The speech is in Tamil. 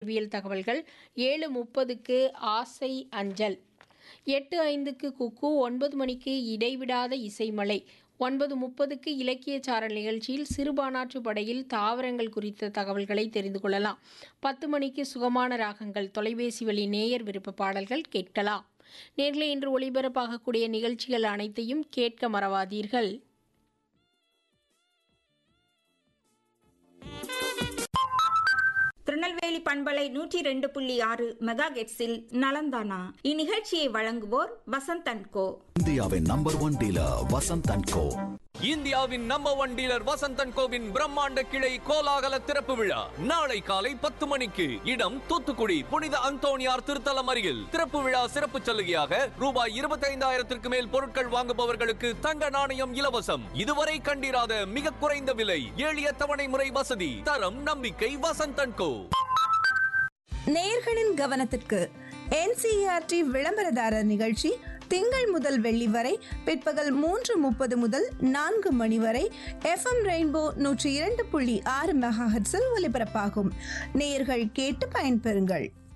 அறிவியல் தகவல்கள் ஏழு முப்பதுக்கு ஆசை அஞ்சல் எட்டு ஐந்துக்கு குக்கு ஒன்பது மணிக்கு இடைவிடாத இசைமலை ஒன்பது முப்பதுக்கு இலக்கிய சாரல் நிகழ்ச்சியில் சிறுபானாற்று படையில் தாவரங்கள் குறித்த தகவல்களை தெரிந்து கொள்ளலாம் பத்து மணிக்கு சுகமான ராகங்கள் தொலைபேசி வழி நேயர் விருப்ப பாடல்கள் கேட்கலாம் நேரில் இன்று ஒளிபரப்பாகக்கூடிய நிகழ்ச்சிகள் அனைத்தையும் கேட்க மறவாதீர்கள் திருநெல்வேலி பண்பலை நூற்றி ரெண்டு புள்ளி ஆறு மெகா கெட்ஸில் நலந்தானா இந்நிகழ்ச்சியை வழங்குவோர் வசந்த் அண்ட் கோ இந்தியாவின் number one dealer Vasanth and co இந்தியாவின் நம்பர் ஒன் டீலர் வசந்தன் கோவின் பிரம்மாண்ட கிளை கோலாகல திறப்பு விழா நாளை காலை பத்து மணிக்கு இடம் தூத்துக்குடி புனித அந்தோணியார் திருத்தலம் அருகில் திறப்பு விழா சிறப்பு சலுகையாக ரூபாய் இருபத்தைந்தாயிரத்திற்கு மேல் பொருட்கள் வாங்குபவர்களுக்கு தங்க நாணயம் இலவசம் இதுவரை கண்டிராத மிக குறைந்த விலை எளிய தவணை முறை வசதி தரம் நம்பிக்கை வசந்தன் கோ நேயர்களின் கவனத்திற்கு என்சிஆர்டி விளம்பரதாரர் நிகழ்ச்சி திங்கள் முதல் வெள்ளி வரை பிற்பகல் மூன்று முப்பது முதல் நான்கு மணி வரை எஃப்எம் ரெயின்போ நூற்றி இரண்டு புள்ளி ஆறு மெகாஹெட்ஸில் ஒலிபரப்பாகும் நேயர்கள் கேட்டு பயன்பெறுங்கள்